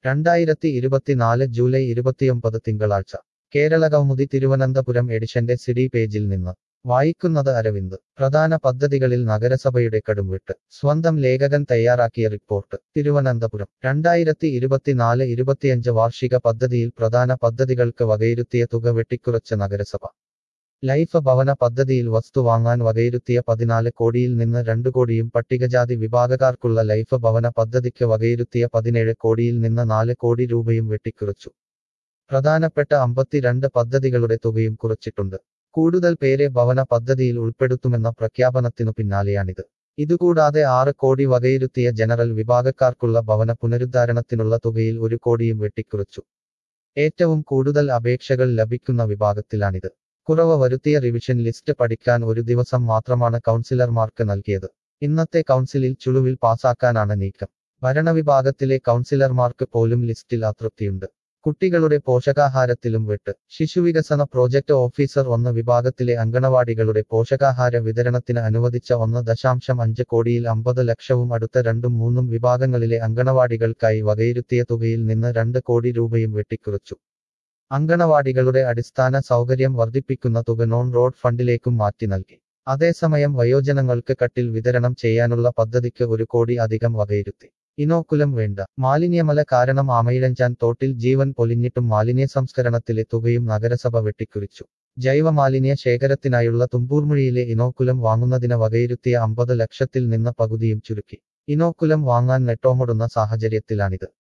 രണ്ടായിരത്തി ഇരുപത്തിനാല് ജൂലൈ ഇരുപത്തിയൊമ്പത് തിങ്കളാഴ്ച കേരള കൗമുദി തിരുവനന്തപുരം എഡിഷന്റെ സിഡി പേജിൽ നിന്ന് വായിക്കുന്നത് അരവിന്ദ് പ്രധാന പദ്ധതികളിൽ നഗരസഭയുടെ കടുംവെട്ട് സ്വന്തം ലേഖകൻ തയ്യാറാക്കിയ റിപ്പോർട്ട് തിരുവനന്തപുരം രണ്ടായിരത്തി ഇരുപത്തിനാല് ഇരുപത്തിയഞ്ച് വാർഷിക പദ്ധതിയിൽ പ്രധാന പദ്ധതികൾക്ക് വകയിരുത്തിയ തുക വെട്ടിക്കുറച്ച നഗരസഭ ലൈഫ് ഭവന പദ്ധതിയിൽ വസ്തു വാങ്ങാൻ വകയിരുത്തിയ പതിനാല് കോടിയിൽ നിന്ന് രണ്ടു കോടിയും പട്ടികജാതി വിഭാഗക്കാർക്കുള്ള ലൈഫ് ഭവന പദ്ധതിക്ക് വകയിരുത്തിയ പതിനേഴ് കോടിയിൽ നിന്ന് നാല് കോടി രൂപയും വെട്ടിക്കുറച്ചു പ്രധാനപ്പെട്ട അമ്പത്തിരണ്ട് പദ്ധതികളുടെ തുകയും കുറച്ചിട്ടുണ്ട് കൂടുതൽ പേരെ ഭവന പദ്ധതിയിൽ ഉൾപ്പെടുത്തുമെന്ന പ്രഖ്യാപനത്തിനു പിന്നാലെയാണിത് ഇതുകൂടാതെ ആറ് കോടി വകയിരുത്തിയ ജനറൽ വിഭാഗക്കാർക്കുള്ള ഭവന പുനരുദ്ധാരണത്തിനുള്ള തുകയിൽ ഒരു കോടിയും വെട്ടിക്കുറച്ചു ഏറ്റവും കൂടുതൽ അപേക്ഷകൾ ലഭിക്കുന്ന വിഭാഗത്തിലാണിത് കുറവ് വരുത്തിയ റിവിഷൻ ലിസ്റ്റ് പഠിക്കാൻ ഒരു ദിവസം മാത്രമാണ് കൗൺസിലർമാർക്ക് നൽകിയത് ഇന്നത്തെ കൗൺസിലിൽ ചുളുവിൽ പാസാക്കാനാണ് നീക്കം ഭരണവിഭാഗത്തിലെ കൗൺസിലർമാർക്ക് പോലും ലിസ്റ്റിൽ അതൃപ്തിയുണ്ട് കുട്ടികളുടെ പോഷകാഹാരത്തിലും വെട്ട് ശിശുവികസന പ്രോജക്ട് ഓഫീസർ ഒന്ന് വിഭാഗത്തിലെ അങ്കണവാടികളുടെ പോഷകാഹാര വിതരണത്തിന് അനുവദിച്ച ഒന്ന് ദശാംശം അഞ്ച് കോടിയിൽ അമ്പത് ലക്ഷവും അടുത്ത രണ്ടും മൂന്നും വിഭാഗങ്ങളിലെ അങ്കണവാടികൾക്കായി വകയിരുത്തിയ തുകയിൽ നിന്ന് രണ്ട് കോടി രൂപയും വെട്ടിക്കുറച്ചു അങ്കണവാടികളുടെ അടിസ്ഥാന സൗകര്യം വർദ്ധിപ്പിക്കുന്ന തുക നോൺ റോഡ് ഫണ്ടിലേക്കും മാറ്റി നൽകി അതേസമയം വയോജനങ്ങൾക്ക് കട്ടിൽ വിതരണം ചെയ്യാനുള്ള പദ്ധതിക്ക് ഒരു കോടി അധികം വകയിരുത്തി ഇനോക്കുലം വേണ്ട മാലിന്യമല കാരണം ആമയിഴഞ്ചാൻ തോട്ടിൽ ജീവൻ പൊലിഞ്ഞിട്ടും മാലിന്യ സംസ്കരണത്തിലെ തുകയും നഗരസഭ വെട്ടിക്കുറിച്ചു ജൈവമാലിന്യ ശേഖരത്തിനായുള്ള തുമ്പൂർമുഴിയിലെ ഇനോക്കുലം വാങ്ങുന്നതിന് വകയിരുത്തിയ അമ്പത് ലക്ഷത്തിൽ നിന്ന് പകുതിയും ചുരുക്കി ഇനോക്കുലം വാങ്ങാൻ നെട്ടോമൊടുന്ന സാഹചര്യത്തിലാണിത്